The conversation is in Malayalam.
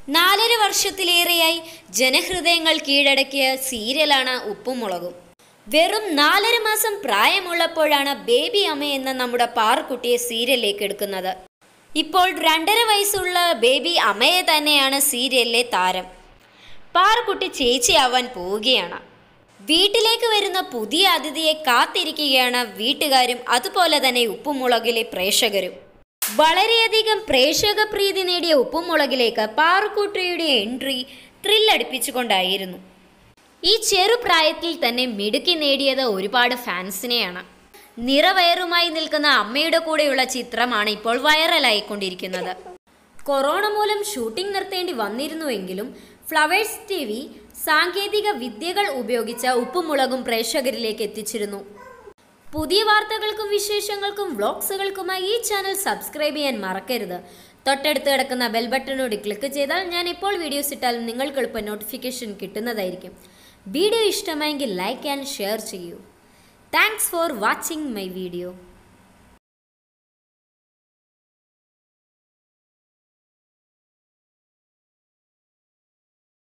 നാലര വർഷത്തിലേറെയായി ജനഹൃദയങ്ങൾ കീഴടക്കിയ സീരിയലാണ് ഉപ്പും മുളകും വെറും നാലര മാസം പ്രായമുള്ളപ്പോഴാണ് ബേബി അമ്മ എന്ന നമ്മുടെ പാറുക്കുട്ടിയെ സീരിയലിലേക്ക് എടുക്കുന്നത് ഇപ്പോൾ രണ്ടര വയസ്സുള്ള ബേബി അമ്മയെ തന്നെയാണ് സീരിയലിലെ താരം പാറുക്കുട്ടി ചേച്ചിയാവാൻ പോവുകയാണ് വീട്ടിലേക്ക് വരുന്ന പുതിയ അതിഥിയെ കാത്തിരിക്കുകയാണ് വീട്ടുകാരും അതുപോലെ തന്നെ ഉപ്പുമുളകിലെ പ്രേക്ഷകരും വളരെയധികം പ്രേക്ഷക പ്രീതി നേടിയ ഉപ്പുമുളകിലേക്ക് പാറുക്കുട്ടിയുടെ എൻട്രി ത്രില്ലടിപ്പിച്ചുകൊണ്ടായിരുന്നു ഈ ചെറുപ്രായത്തിൽ തന്നെ മിടുക്കി നേടിയത് ഒരുപാട് ഫാൻസിനെയാണ് നിറവയറുമായി നിൽക്കുന്ന അമ്മയുടെ കൂടെയുള്ള ചിത്രമാണ് ഇപ്പോൾ വൈറലായിക്കൊണ്ടിരിക്കുന്നത് കൊറോണ മൂലം ഷൂട്ടിംഗ് നിർത്തേണ്ടി വന്നിരുന്നുവെങ്കിലും ഫ്ലവേഴ്സ് ടി വി സാങ്കേതിക വിദ്യകൾ ഉപയോഗിച്ച ഉപ്പുമുളകും പ്രേക്ഷകരിലേക്ക് എത്തിച്ചിരുന്നു പുതിയ വാർത്തകൾക്കും വിശേഷങ്ങൾക്കും വ്ളോഗ്സുകൾക്കുമായി ഈ ചാനൽ സബ്സ്ക്രൈബ് ചെയ്യാൻ മറക്കരുത് തൊട്ടടുത്ത് കിടക്കുന്ന ബെൽ ബട്ടണോട് ക്ലിക്ക് ചെയ്താൽ ഞാൻ എപ്പോൾ വീഡിയോസ് ഇട്ടാലും നിങ്ങൾക്ക് എളുപ്പം നോട്ടിഫിക്കേഷൻ കിട്ടുന്നതായിരിക്കും വീഡിയോ ഇഷ്ടമായെങ്കിൽ ലൈക്ക് ആൻഡ് ഷെയർ ചെയ്യൂ thanks for watching my video